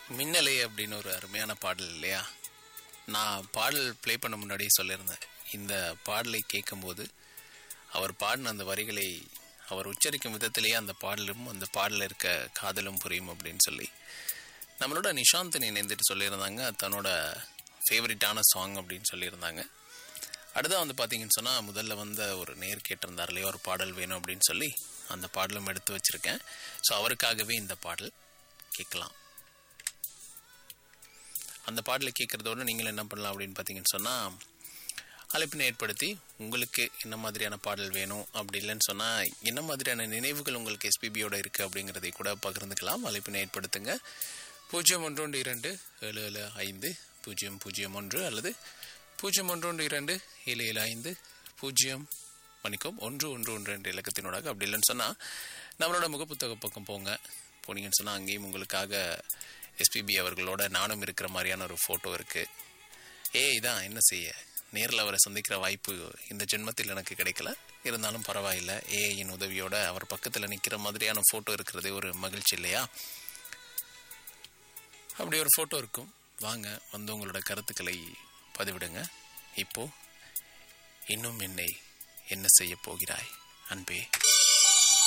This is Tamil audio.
மின்னலே அப்படின்னு ஒரு அருமையான பாடல் இல்லையா நான் பாடல் ப்ளே பண்ண முன்னாடியே சொல்லியிருந்தேன் இந்த பாடலை கேட்கும்போது அவர் பாடின அந்த வரிகளை அவர் உச்சரிக்கும் விதத்திலேயே அந்த பாடலும் அந்த பாடலில் இருக்க காதலும் புரியும் அப்படின்னு சொல்லி நம்மளோட நிஷாந்தன் இணைந்துட்டு சொல்லியிருந்தாங்க தன்னோட ஃபேவரட்டான சாங் அப்படின்னு சொல்லியிருந்தாங்க அடுத்தா வந்து பார்த்தீங்கன்னு சொன்னால் முதல்ல வந்த ஒரு நேர் கேட்டிருந்தார் இல்லையா ஒரு பாடல் வேணும் அப்படின்னு சொல்லி அந்த பாடலும் எடுத்து வச்சுருக்கேன் ஸோ அவருக்காகவே இந்த பாடல் கேட்கலாம் அந்த பாடலை கேட்குறதோட நீங்கள் என்ன பண்ணலாம் அப்படின்னு பார்த்தீங்கன்னு சொன்னால் அழைப்பினை ஏற்படுத்தி உங்களுக்கு என்ன மாதிரியான பாடல் வேணும் அப்படி இல்லைன்னு சொன்னால் என்ன மாதிரியான நினைவுகள் உங்களுக்கு எஸ்பிபியோட இருக்குது அப்படிங்கிறதை கூட பகிர்ந்துக்கலாம் அழைப்பினை ஏற்படுத்துங்க பூஜ்ஜியம் ஒன்று ஒன்று இரண்டு ஏழு ஏழு ஐந்து பூஜ்ஜியம் பூஜ்ஜியம் ஒன்று அல்லது பூஜ்ஜியம் ஒன்று ஒன்று இரண்டு ஏழு ஏழு ஐந்து பூஜ்ஜியம் மணிக்கும் ஒன்று ஒன்று ஒன்று என்ற இலக்கத்தினோடாக அப்படி இல்லைன்னு சொன்னால் நம்மளோட முகப்புத்தக பக்கம் போங்க போனீங்கன்னு சொன்னால் அங்கேயும் உங்களுக்காக எஸ்பிபி அவர்களோட நானும் இருக்கிற மாதிரியான ஒரு ஃபோட்டோ இருக்குது ஏய் இதான் என்ன செய்ய நேரில் அவரை சந்திக்கிற வாய்ப்பு இந்த ஜென்மத்தில் எனக்கு கிடைக்கல இருந்தாலும் பரவாயில்லை ஏஐயின் உதவியோட அவர் பக்கத்தில் நிற்கிற மாதிரியான ஃபோட்டோ இருக்கிறதே ஒரு மகிழ்ச்சி இல்லையா அப்படி ஒரு ஃபோட்டோ இருக்கும் வாங்க வந்து உங்களோட கருத்துக்களை பதிவிடுங்க இப்போ இன்னும் என்னை என்ன செய்ய போகிறாய் அன்பே